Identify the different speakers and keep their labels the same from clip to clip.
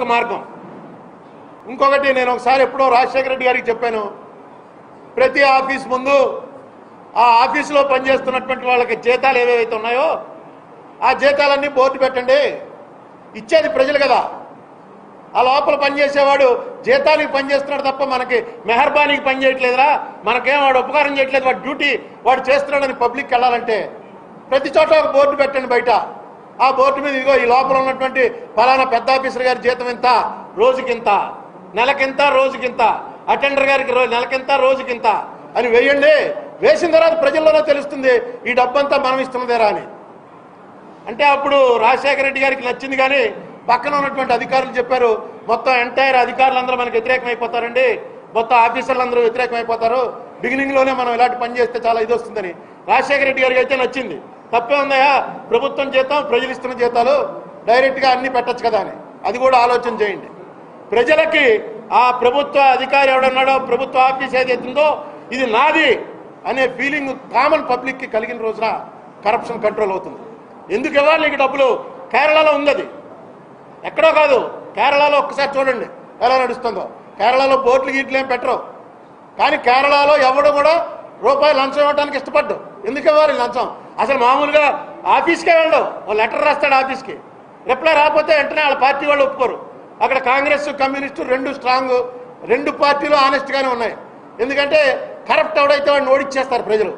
Speaker 1: మార్గం ఇంకొకటి నేను ఒకసారి ఎప్పుడో రాజశేఖర రెడ్డి గారికి చెప్పాను ప్రతి ఆఫీస్ ముందు ఆ ఆఫీసులో పనిచేస్తున్నటువంటి వాళ్ళకి జీతాలు ఏవేవైతే ఉన్నాయో ఆ జీతాలన్నీ బోర్డు పెట్టండి ఇచ్చేది ప్రజలు కదా ఆ లోపల పనిచేసేవాడు జీతానికి పనిచేస్తున్నాడు తప్ప మనకి మెహర్బానీకి పని చేయట్లేదురా మనకేం వాడు ఉపకారం చేయట్లేదు వాడు డ్యూటీ వాడు చేస్తున్నాడని పబ్లిక్కి వెళ్ళాలంటే ప్రతి చోట ఒక బోర్డు పెట్టండి బయట ఆ బోర్డు మీద ఇదిగో ఈ లోపల ఉన్నటువంటి ఫలానా పెద్ద ఆఫీసర్ గారి జీతం ఇంత రోజుకింత నెలకింత రోజుకింత అటెండర్ గారికి రో నెలకింత రోజుకింత అని వేయండి వేసిన తర్వాత ప్రజల్లోనే తెలుస్తుంది ఈ డబ్బంతా మనం ఇస్తున్నదేరా అని అంటే అప్పుడు రాజశేఖర రెడ్డి గారికి నచ్చింది కానీ పక్కన ఉన్నటువంటి అధికారులు చెప్పారు మొత్తం ఎంటైర్ అధికారులు అందరూ మనకు వ్యతిరేకం అయిపోతారండి మొత్తం ఆఫీసర్లు అందరూ వ్యతిరేకం అయిపోతారు బిగినింగ్ లోనే మనం ఇలాంటి పని చేస్తే చాలా ఇది వస్తుందని రాజశేఖర రెడ్డి గారికి అయితే నచ్చింది తప్పే ఉందయా ప్రభుత్వం జీతం ప్రజలు ఇస్తున్న జీతాలు డైరెక్ట్ గా అన్ని పెట్టచ్చు కదా అని అది కూడా ఆలోచన చేయండి ప్రజలకి ఆ ప్రభుత్వ అధికారి ఎవడన్నాడో ప్రభుత్వ ఆఫీస్ ఏదైతే ఉందో ఇది నాది అనే ఫీలింగ్ కామన్ పబ్లిక్ కి కలిగిన రోజున కరప్షన్ కంట్రోల్ అవుతుంది ఎందుకు ఇవ్వాలి నీకు డబ్బులు కేరళలో ఉంది అది ఎక్కడో కాదు కేరళలో ఒక్కసారి చూడండి ఎలా నడుస్తుందో కేరళలో బోట్లు గీట్లు ఏం పెట్టరు కానీ కేరళలో ఎవడు కూడా రూపాయి లంచం ఇవ్వడానికి ఇష్టపడ్డు ఎందుకు ఇవ్వాలి లంచం అసలు మామూలుగా ఆఫీస్కే వెళ్ళడు ఓ లెటర్ రాస్తాడు ఆఫీస్కి రిప్లై రాకపోతే వెంటనే వాళ్ళ పార్టీ వాళ్ళు ఒప్పుకోరు అక్కడ కాంగ్రెస్ కమ్యూనిస్టు రెండు స్ట్రాంగ్ రెండు పార్టీలు ఆనెస్ట్గానే ఉన్నాయి ఎందుకంటే కరప్ట్ ఎవడైతే వాడిని ఓడిచ్చేస్తారు ప్రజలు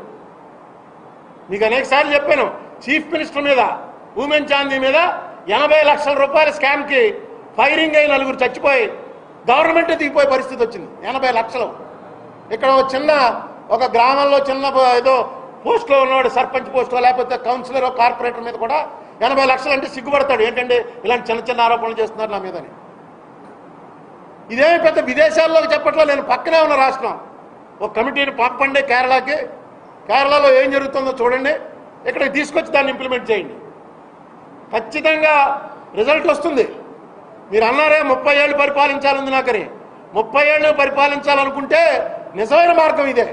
Speaker 1: మీకు అనేక సార్లు చెప్పాను చీఫ్ మినిస్టర్ మీద ఉమెన్ చాందీ మీద ఎనభై లక్షల రూపాయల స్కామ్ కి ఫైరింగ్ అయి నలుగురు చచ్చిపోయి గవర్నమెంట్ దిగిపోయే పరిస్థితి వచ్చింది ఎనభై లక్షలు ఇక్కడ ఒక చిన్న ఒక గ్రామంలో చిన్న ప- ఏదో పోస్ట్లో ఉన్నవాడు సర్పంచ్ పోస్ట్లో లేకపోతే కౌన్సిలర్ కార్పొరేటర్ మీద కూడా ఎనభై లక్షలు అంటే సిగ్గుపడతాడు ఏంటంటే ఇలాంటి చిన్న చిన్న ఆరోపణలు చేస్తున్నారు నా మీదని ఇదేమి పెద్ద విదేశాల్లోకి చెప్పట్లో నేను పక్కనే ఉన్న రాష్ట్రం ఒక కమిటీని పంపండి కేరళకి కేరళలో ఏం జరుగుతుందో చూడండి ఇక్కడికి తీసుకొచ్చి దాన్ని ఇంప్లిమెంట్ చేయండి ఖచ్చితంగా రిజల్ట్ వస్తుంది మీరు అన్నారే ముప్పై ఏళ్ళు పరిపాలించాలంది నాకని ముప్పై ఏళ్ళు పరిపాలించాలనుకుంటే నిజమైన మార్గం ఇదే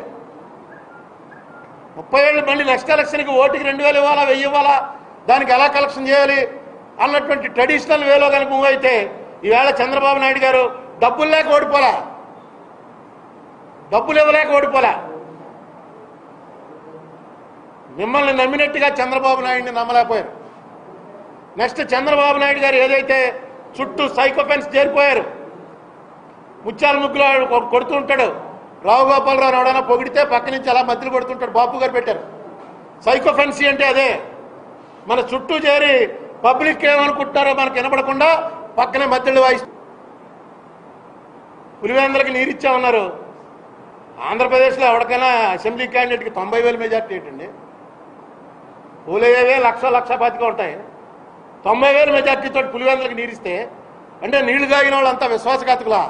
Speaker 1: ముప్పై ఏళ్ళు మళ్ళీ నెక్స్ట్ ఎలక్షన్కి ఓటుకి రెండు వేలు ఇవ్వాలా వెయ్యి ఇవ్వాలా దానికి ఎలా కలెక్షన్ చేయాలి అన్నటువంటి ట్రెడిషనల్ వేలో కనుక మూవ్ అయితే ఈవేళ చంద్రబాబు నాయుడు గారు డబ్బులు లేక ఓడిపోలా డబ్బులు ఇవ్వలేక ఓడిపోలా మిమ్మల్ని నమ్మినట్టుగా చంద్రబాబు నాయుడిని నమ్మలేకపోయారు నెక్స్ట్ చంద్రబాబు నాయుడు గారు ఏదైతే చుట్టూ సైకోఫెన్స్ చేరిపోయారు ముత్యాల ముగ్గులో ఆడు కొ- కొడుతూ ఉంటాడు రావు గోపాలరావు ఎవడైనా పొగిడితే పక్క నుంచి అలా మధ్యలో కొడుతుంటాడు బాపు గారు పెట్టారు సైకోఫెన్సీ అంటే అదే మన చుట్టూ చేరి పబ్లిక్ ఏమనుకుంటారో మనకు వినపడకుండా పక్కనే మధ్యలో వాయిస్ పులివేంద్రకి నీరిచ్చామన్నారు ఆంధ్రప్రదేశ్లో ఎవరికైనా అసెంబ్లీ క్యాండిడేట్కి తొంభై వేల మెజార్టీ ఏంటండి పూలయ్యేవే లక్ష లక్ష పాతిక ఉంటాయి తొంభై వేల మెజార్టీతో పులివెందులకు నీరిస్తే అంటే నీళ్లు తాగిన వాళ్ళంతా విశ్వాసఘాతకులా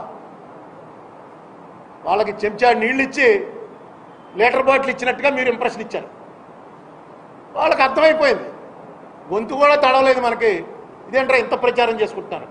Speaker 1: వాళ్ళకి చెంచా నీళ్ళు ఇచ్చి లీటర్ బాటిల్ ఇచ్చినట్టుగా మీరు ఇంప్రెషన్ ఇచ్చారు వాళ్ళకి అర్థమైపోయింది గొంతు కూడా తడవలేదు మనకి ఇదేంటారా ఇంత ప్రచారం చేసుకుంటున్నారు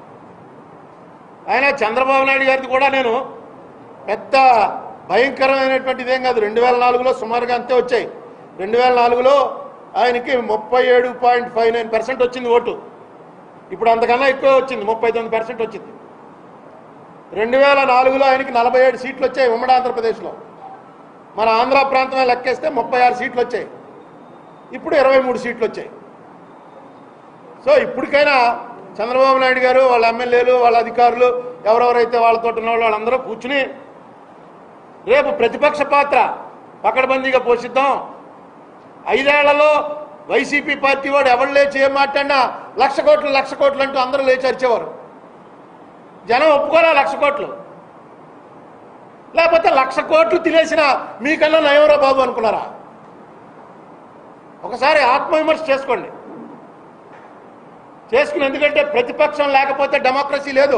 Speaker 1: ఆయన చంద్రబాబు నాయుడు గారిది కూడా నేను పెద్ద భయంకరమైనటువంటి ఇదేం కాదు రెండు వేల నాలుగులో సుమారుగా అంతే వచ్చాయి రెండు వేల నాలుగులో ఆయనకి ముప్పై ఏడు పాయింట్ ఫైవ్ నైన్ పర్సెంట్ వచ్చింది ఓటు ఇప్పుడు అంతకన్నా ఎక్కువ వచ్చింది ముప్పై తొమ్మిది పర్సెంట్ వచ్చింది రెండు వేల నాలుగులో ఆయనకి నలభై ఏడు సీట్లు వచ్చాయి ఉమ్మడి ఆంధ్రప్రదేశ్లో మన ఆంధ్ర ప్రాంతమే లెక్కేస్తే ముప్పై ఆరు సీట్లు వచ్చాయి ఇప్పుడు ఇరవై మూడు సీట్లు వచ్చాయి సో ఇప్పటికైనా చంద్రబాబు నాయుడు గారు వాళ్ళ ఎమ్మెల్యేలు వాళ్ళ అధికారులు ఎవరెవరైతే వాళ్ళతో ఉన్న వాళ్ళు వాళ్ళందరూ కూర్చుని రేపు ప్రతిపక్ష పాత్ర పకడ్బందీగా పోషిద్దాం ఐదేళ్లలో వైసీపీ పార్టీ వాడు ఎవరు లేచి ఏం మాట్లాడినా లక్ష కోట్లు లక్ష కోట్లు అంటూ అందరూ లేచి అరిచేవారు జనం ఒప్పుకోరా లక్ష కోట్లు లేకపోతే లక్ష కోట్లు తినేసిన మీకన్నా నయంరా బాబు అనుకున్నారా ఒకసారి ఆత్మవిమర్శ చేసుకోండి చేసుకుని ఎందుకంటే ప్రతిపక్షం లేకపోతే డెమోక్రసీ లేదు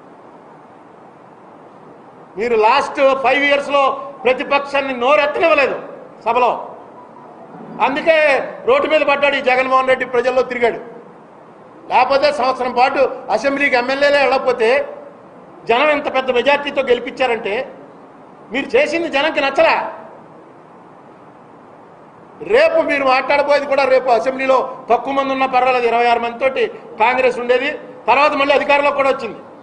Speaker 1: మీరు లాస్ట్ ఫైవ్ ఇయర్స్లో ప్రతిపక్షాన్ని నోరెత్తనివ్వలేదు సభలో అందుకే రోడ్డు మీద పడ్డాడు ఈ జగన్మోహన్ రెడ్డి ప్రజల్లో తిరిగాడు లేకపోతే సంవత్సరం పాటు అసెంబ్లీకి ఎమ్మెల్యేలే వెళ్ళకపోతే జనం ఇంత పెద్ద మెజార్టీతో గెలిపించారంటే మీరు చేసింది జనంకి నచ్చలా రేపు మీరు మాట్లాడబోయేది కూడా రేపు అసెంబ్లీలో తక్కువ మంది ఉన్న పర్వాలేదు ఇరవై ఆరు మంది తోటి కాంగ్రెస్ ఉండేది తర్వాత మళ్ళీ అధికారంలో కూడా వచ్చింది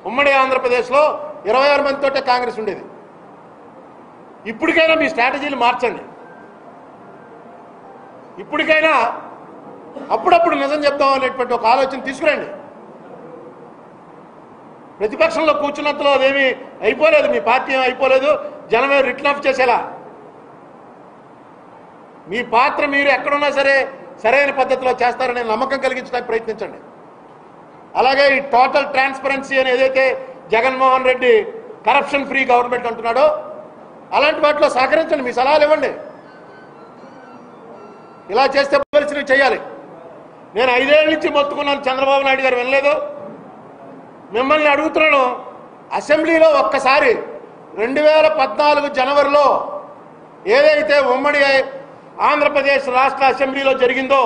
Speaker 1: ఉమ్మడి ఆంధ్రప్రదేశ్లో ఇరవై ఆరు మందితోటే కాంగ్రెస్ ఉండేది ఇప్పటికైనా మీ స్ట్రాటజీలు మార్చండి ఇప్పటికైనా అప్పుడప్పుడు నిజం చెప్దాం అనేటువంటి ఒక ఆలోచన తీసుకురండి ప్రతిపక్షంలో కూర్చున్నంతలో అదేమి అయిపోలేదు మీ పార్టీ ఏం అయిపోలేదు జనమే రిటర్న్ ఆఫ్ చేసేలా మీ పాత్ర మీరు ఎక్కడున్నా సరే సరైన పద్ధతిలో చేస్తారనే నమ్మకం కలిగించడానికి ప్రయత్నించండి అలాగే ఈ టోటల్ ట్రాన్స్పరెన్సీ అని ఏదైతే Jaganmohan Reddy corruption free government అంటున్నాడో అలాంటి వాటిలో సహకరించండి మీ సలహాలు ఇవ్వండి ఇలా చేస్తే పోలీసులు చేయాలి నేను ఐదేళ్ల నుంచి మొత్తుకున్నాను చంద్రబాబు నాయుడు గారు వినలేదు మిమ్మల్ని అడుగుతున్నాను అసెంబ్లీలో ఒక్కసారి రెండు వేల పద్నాలుగు జనవరిలో ఏదైతే ఉమ్మడి ఆంధ్రప్రదేశ్ రాష్ట్ర అసెంబ్లీలో జరిగిందో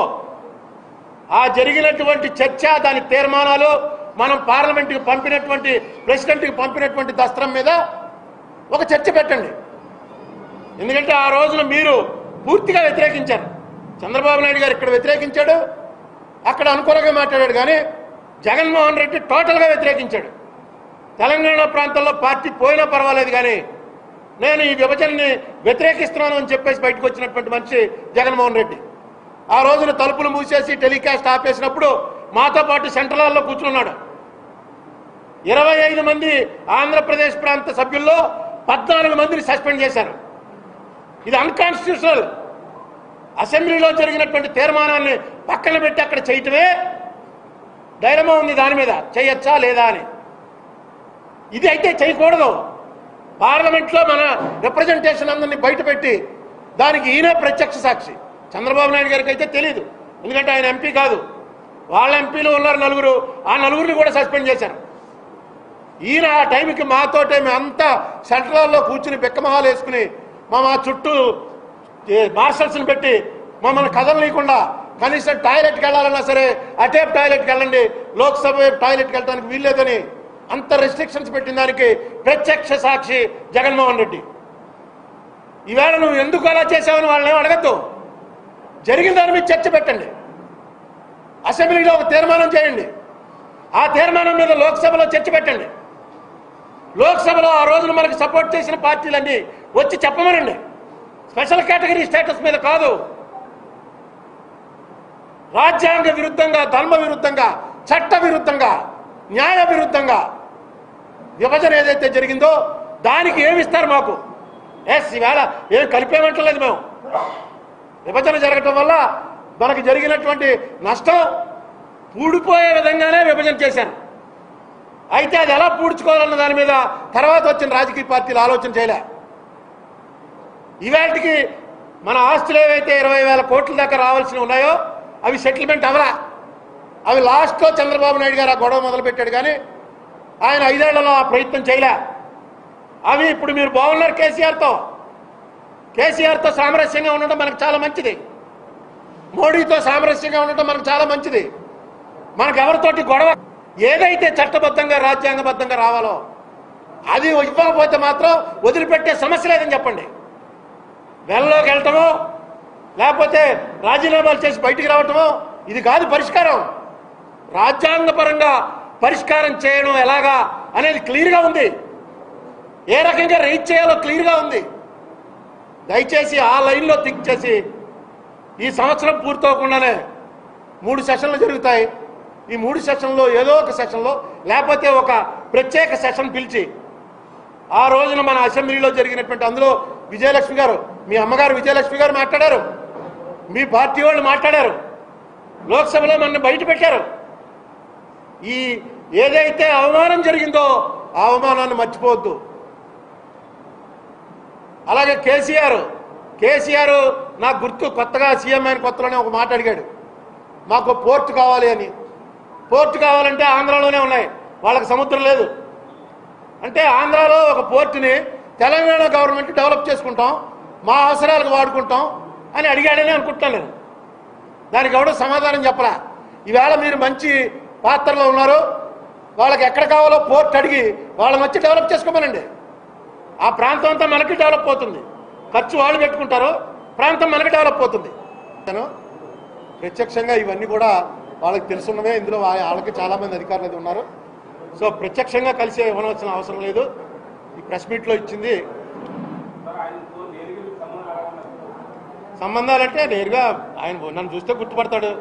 Speaker 1: ఆ జరిగినటువంటి చర్చ దాని తీర్మానాలు మనం పార్లమెంట్కి పంపినటువంటి ప్రెసిడెంట్కి పంపినటువంటి దస్త్రం మీద ఒక చర్చ పెట్టండి ఎందుకంటే ఆ రోజున మీరు పూర్తిగా వ్యతిరేకించారు చంద్రబాబు నాయుడు గారు ఇక్కడ వ్యతిరేకించాడు అక్కడ అనుకూలంగా మాట్లాడాడు కానీ జగన్మోహన్ రెడ్డి టోటల్గా వ్యతిరేకించాడు తెలంగాణ ప్రాంతంలో పార్టీ పోయినా పర్వాలేదు కానీ నేను ఈ విభజనని వ్యతిరేకిస్తున్నాను అని చెప్పేసి బయటకు వచ్చినటువంటి మనిషి జగన్మోహన్ రెడ్డి ఆ రోజున తలుపులు మూసేసి టెలికాస్ట్ ఆపేసినప్పుడు మాతో పాటు సెంట్రల్ హాల్లో కూర్చున్నాడు ఇరవై ఐదు మంది ఆంధ్రప్రదేశ్ ప్రాంత సభ్యుల్లో పద్నాలుగు మందిని సస్పెండ్ చేశారు ఇది అన్కాన్స్టిట్యూషనల్ అసెంబ్లీలో జరిగినటువంటి తీర్మానాన్ని పక్కన పెట్టి అక్కడ చేయటమే డైలమా ఉంది దాని మీద చేయొచ్చా లేదా అని ఇది అయితే చేయకూడదు పార్లమెంట్లో మన రిప్రజెంటేషన్ అందరినీ బయట పెట్టి దానికి ఈయనే ప్రత్యక్ష సాక్షి చంద్రబాబు నాయుడు గారికి అయితే తెలియదు ఎందుకంటే ఆయన ఎంపీ కాదు వాళ్ళ ఎంపీలు ఉన్నారు నలుగురు ఆ నలుగురిని కూడా సస్పెండ్ చేశారు ఈయన ఆ టైంకి మాతోటే మేమంతా సెంట్రల్లో కూర్చుని బెక్కమహాలు వేసుకుని మా మా చుట్టూ ఏ, మార్షల్స్ని పెట్టి మమ్మల్ని కదలనీయకుండా కనీసం టాయిలెట్కి వెళ్ళాలన్నా సరే అటే టాయిలెట్కి వెళ్ళండి లోక్సభ వైపు టాయిలెట్కి వెళ్ళడానికి వీల్లేదని అంత రెస్ట్రిక్షన్స్ పెట్టిన దానికి ప్రత్యక్ష సాక్షి జగన్మోహన్ రెడ్డి ఈవేళ నువ్వు ఎందుకు అలా చేసావని వాళ్ళని ఏం అడగద్దు జరిగిన దాని మీద చర్చ పెట్టండి అసెంబ్లీలో ఒక తీర్మానం చేయండి ఆ తీర్మానం మీద లోక్సభలో చర్చ పెట్టండి లోక్సభలో ఆ రోజున మనకు సపోర్ట్ చేసిన పార్టీలన్నీ వచ్చి చెప్పమనండి స్పెషల్ కేటగిరీ స్టేటస్ మీద కాదు రాజ్యాంగ విరుద్ధంగా ధర్మ విరుద్ధంగా చట్ట విరుద్ధంగా న్యాయ విరుద్ధంగా విభజన ఏదైతే జరిగిందో దానికి ఏమి ఇస్తారు మాకు ఎస్ ఈవేళ ఏం కలిపేమంటలేదు మేము విభజన జరగటం వల్ల మనకు జరిగినటువంటి నష్టం పూడిపోయే విధంగానే విభజన చేశారు అయితే అది ఎలా పూడ్చుకోవాలన్న దాని మీద తర్వాత వచ్చిన రాజకీయ పార్టీలు ఆలోచన చేయలే ఇవాటికి మన ఆస్తులు ఏవైతే ఇరవై వేల కోట్ల దాకా రావాల్సినవి ఉన్నాయో అవి సెటిల్మెంట్ అవరా అవి లాస్ట్లో చంద్రబాబు నాయుడు గారు ఆ గొడవ మొదలుపెట్టాడు కానీ ఆయన ఐదేళ్లలో ఆ ప్రయత్నం చేయలే అవి ఇప్పుడు మీరు బాగున్నారు కేసీఆర్తో కేసీఆర్తో సామరస్యంగా ఉండటం మనకు చాలా మంచిది మోడీతో సామరస్యంగా ఉండటం మనకు చాలా మంచిది మనకు ఎవరితోటి గొడవ ఏదైతే చట్టబద్ధంగా రాజ్యాంగబద్ధంగా రావాలో అది ఇవ్వకపోతే మాత్రం వదిలిపెట్టే సమస్య లేదని చెప్పండి వెల్లోకి వెళ్ళటమో లేకపోతే రాజీనామాలు చేసి బయటికి రావటమో ఇది కాదు పరిష్కారం రాజ్యాంగపరంగా పరిష్కారం చేయడం ఎలాగా అనేది క్లియర్గా ఉంది ఏ రకంగా రైట్ చేయాలో క్లియర్గా ఉంది దయచేసి ఆ లైన్లో థింక్ చేసి ఈ సంవత్సరం పూర్తవకుండానే మూడు సెషన్లు జరుగుతాయి ఈ మూడు సెషన్లో ఏదో ఒక సెషన్లో లేకపోతే ఒక ప్రత్యేక సెషన్ పిలిచి ఆ రోజున మన అసెంబ్లీలో జరిగినటువంటి అందులో విజయలక్ష్మి గారు మీ అమ్మగారు విజయలక్ష్మి గారు మాట్లాడారు మీ పార్టీ వాళ్ళు మాట్లాడారు లోక్సభలో మన బయట పెట్టారు ఈ ఏదైతే అవమానం జరిగిందో ఆ అవమానాన్ని మర్చిపోవద్దు అలాగే కేసీఆర్ కేసీఆర్ నాకు గుర్తు కొత్తగా సీఎం అయిన కొత్తలోనే ఒక మాట అడిగాడు మాకు పోర్ట్ కావాలి అని పోర్ట్ కావాలంటే ఆంధ్రాలోనే ఉన్నాయి వాళ్ళకి సముద్రం లేదు అంటే ఆంధ్రాలో ఒక పోర్టుని తెలంగాణ గవర్నమెంట్ డెవలప్ చేసుకుంటాం మా అవసరాలకు వాడుకుంటాం అని అడిగాడని అనుకుంటాను నేను దానికి ఎవడో సమాధానం చెప్పరా ఈవేళ మీరు మంచి పాత్రలో ఉన్నారు వాళ్ళకి ఎక్కడ కావాలో పోర్ట్ అడిగి వాళ్ళని వచ్చి డెవలప్ చేసుకోమనండి ఆ ప్రాంతం అంతా మనకి డెవలప్ అవుతుంది ఖర్చు వాళ్ళు పెట్టుకుంటారు ప్రాంతం మనకి డెవలప్ అవుతుంది నేను ప్రత్యక్షంగా ఇవన్నీ కూడా వాళ్ళకి తెలుసున్నవే ఇందులో వా- వాళ్ళకి చాలామంది అధికారులు అయితే ఉన్నారు సో ప్రత్యక్షంగా కలిసి ఇవ్వనవలసిన అవసరం లేదు ఈ ప్రెస్ మీట్లో ఇచ్చింది సంబంధాలంటే నేరుగా ఆయన నన్ను చూస్తే గుర్తుపడతాడు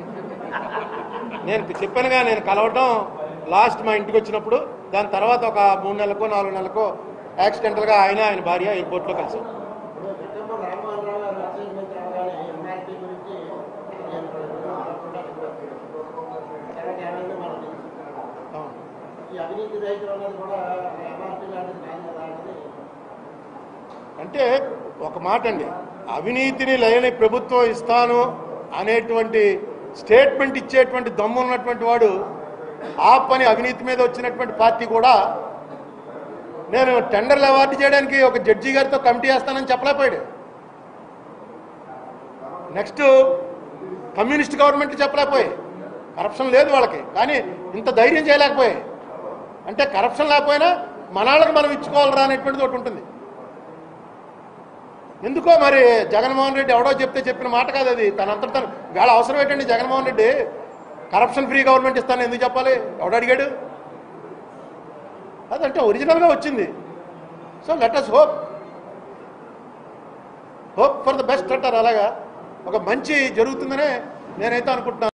Speaker 1: నేను చెప్పానుగా నేను కలవటం లాస్ట్ మా ఇంటికి వచ్చినప్పుడు దాని తర్వాత ఒక మూడు నెలలకో నాలుగు నెలలకో యాక్సిడెంటల్గా ఆయన ఆయన భార్య ఎయిర్పోర్ట్లో కలిసాం
Speaker 2: ఇప్పుడు సెప్టెంబర్ రామ్మోహన్ రావు గారు ఎక్సైజ్ మంత్రి అవగానే ఎంఆర్పీ గురించి నేను ఆలోచన తర్వాత ఏమైందో మనం తెలుసుకున్నాం
Speaker 1: అవును.
Speaker 2: ఈ అవినీతి రైతులు అన్నది కూడా ఎంఆర్పీ లాంటిది కాదు కదా అన్నది
Speaker 1: అంటే ఒక మాట అండి అవినీతిని లేని ప్రభుత్వం ఇస్తాను అనేటువంటి స్టేట్మెంట్ ఇచ్చేటువంటి దమ్ము ఉన్నటువంటి వాడు ఆ పని అవినీతి మీద వచ్చినటువంటి పార్టీ కూడా నేను టెండర్లు అవార్డు చేయడానికి ఒక జడ్జి గారితో కమిటీ వేస్తానని చెప్పలేకపోయాడు నెక్స్ట్ కమ్యూనిస్ట్ గవర్నమెంట్ చెప్పలేకపోయాయి కరప్షన్ లేదు వాళ్ళకి కానీ ఇంత ధైర్యం చేయలేకపోయాయి అంటే కరప్షన్ లేకపోయినా మనాళ్ళకి మనం ఇచ్చుకోవాలరా అనేటువంటిది ఒకటి ఉంటుంది ఎందుకో మరి జగన్మోహన్ రెడ్డి ఎవడో చెప్తే చెప్పిన మాట కాదు అది తనంతట తను వేళ అవసరం ఏంటండి Jaganmohan Reddy corruption free government ఇస్తాను ఎందుకు చెప్పాలి ఎవడు అడిగాడు అదంటే ఒరిజినల్గా వచ్చింది so let us hope hope for the best అంటారు అలాగా ఒక మంచి జరుగుతుందనే నేనైతే అనుకుంటున్నాను